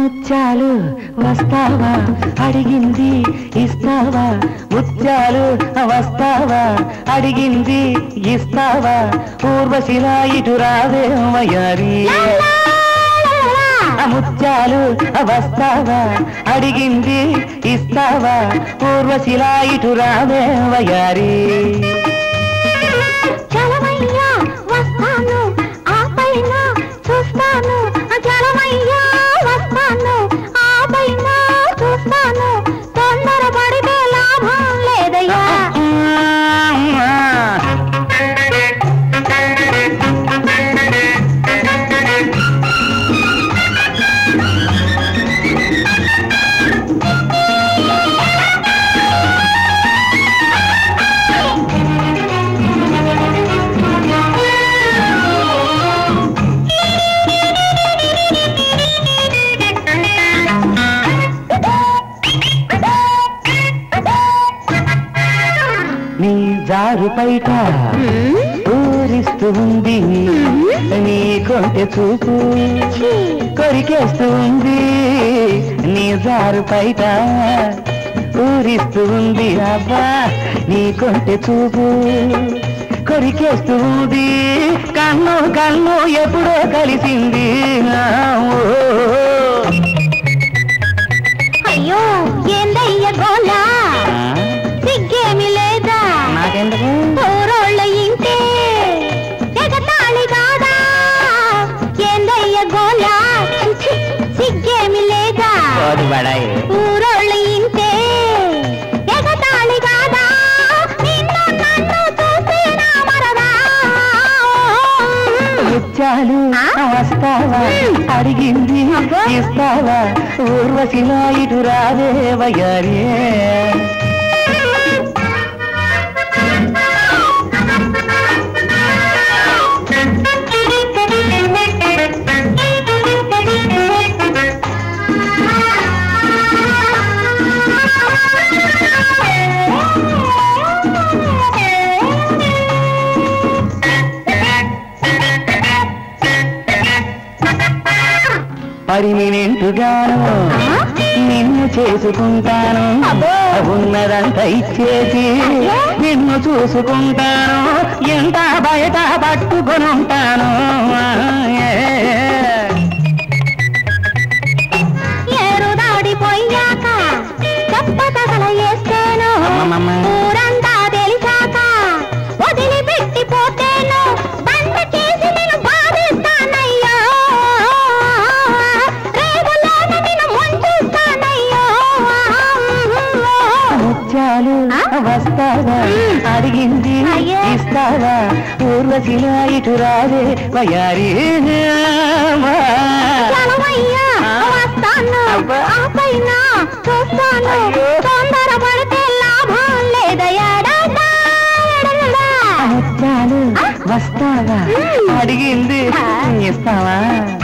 ముత్యాలు వస్తావా అడిగింది ఇస్తావా ముత్యాలు వస్తావా అడిగింది ఇస్తావా ఊర్వశిలా ఇటు రావే వయారి ఆ ముత్యాలు వస్తావా అడిగింది ఇస్తావా ఊర్వశిలా ఇటు రావే వయారి చలమయ్యా వస్తాను ఆ పైన చూస్తాను చలమయ్యా వస్తాను ఆ పైన చూస్తాను తొందరపడితే లాభం లేదయ్యా నీ జారు బయట ఊరిస్తూ ఉంది నీ కొంటె చూపు కొరికేస్తూ ఉంది నీ జారు బయట ఊరిస్తూ ఉంది అబ్బా నీ కొంటె చూపు కొరికేస్తూ ఉంది కన్ను కన్ను ఎప్పుడో కలిసింది ఆ, ఓ, అయ్యో ఏందయ్య గోలా ఆ, సిగ్గేమి లేదా నాకెందుకు ఊరోళ్ళ ఇంటే ఎగతాళి కాదా ఏందయ్య గోలా ఛీ, సిగ్గేమి లేదా కోడి బడాయి ఊరోళ్ళ ఇంటే ఎగతాళి కాదా నిన్ను నన్ను చూస్తే నా మరదా ముత్యాలు ఆ? వస్తావా అడిగింది అబ్బా. ఇస్తావా ఊర్వశిలా ఇటు రావే వయ్యారి పరిమినెంటుగాను నిన్ను చేసుకుంటాను అబ్బో. ఉన్నదంతా ఇచ్చేసి అయ్యో. నిన్ను చూసుకుంటాను ఎంత బయట పట్టుకొని ఉంటాను ఏరు దాడిపోయాక చెప్ప తగల వేస్తేను అమ్మమ్మమ్మ. ఊరంతా తెలిసాక వదిలిపెట్టిపోతేను బండ చేసి నేను బాధిస్తానయ్యో రేవులోన నేను ముంచుస్తానయ్యో ముత్యాలు ఆ? వస్తావా మ్. అడిగింది అయ్యో. ఇస్తావా ఊర్వశిలా ఇటు రావే వయారి చలమయ్యా ఆ? వస్తాను అబ్బా. ఆ పైన చూస్తాను అయ్యో. తొందరపడితే లాభం లేదయ్యా ముత్యాలు ఆ? వస్తావా మ్. అడిగింది ఆ. ఇస్తావా